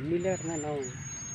தண்ணியிலே இருந்தால் என்ன ஆகும்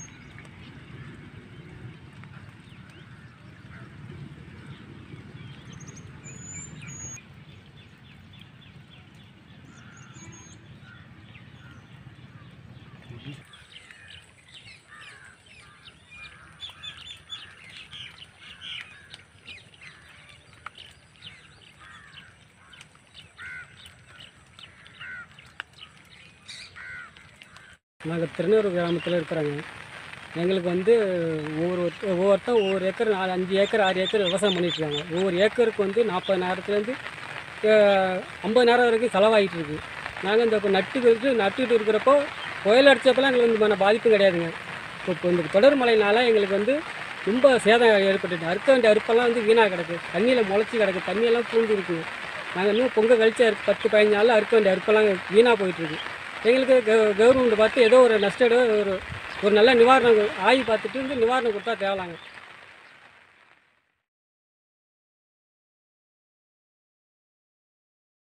நாங்கள் திருநூறு கிராமத்தில் இருக்கிறோங்க எங்களுக்கு வந்து ஒவ்வொரு ஒவ்வொருத்தரும் ஒவ்வொரு ஏக்கர் நாலு அஞ்சு ஏக்கர் ஆறு ஏக்கர் விவசாயம் பண்ணிட்டு இருக்காங்க ஒவ்வொரு ஏக்கருக்கு வந்து நாற்பதாயிரத்துலேருந்து ஐம்பதாயிரம் வரைக்கும் செலவாகிட்டு இருக்கு நாங்கள் இந்த இப்போ நட்டுக்கிட்டு நட்டுக்கிட்டு இருக்கிறப்போ புயல் அடித்தப்பெல்லாம் எங்களுக்கு இந்த மாதிரி பாதிப்பு கிடையாதுங்க இப்போ இப்போ இந்த தொடர் மழைனால எங்களுக்கு வந்து ரொம்ப சேதம் ஏற்பட்டுட்டு அறுக்க வேண்டிய அறுப்பெல்லாம் வந்து வீணாக கிடக்கு தண்ணியில் முளைச்சி கிடக்கு தண்ணியெல்லாம் பூந்து இருக்குங்க நாங்கள் இன்னும் பொங்கல் கழிச்சு அறுக்க- பத்து பதினஞ்சு நாளில் அறுக்க வேண்டிய அறுப்பெல்லாம் வீணாக போயிட்டுருக்கு எங்களுக்கு கவர்மெண்ட் பார்த்து ஏதோ ஒரு நஷ்டம் ஒரு ஒரு நல்ல நிவாரணம் ஆகி பார்த்துட்டு வந்து நிவாரணம் கொடுத்தா தேவலாங்க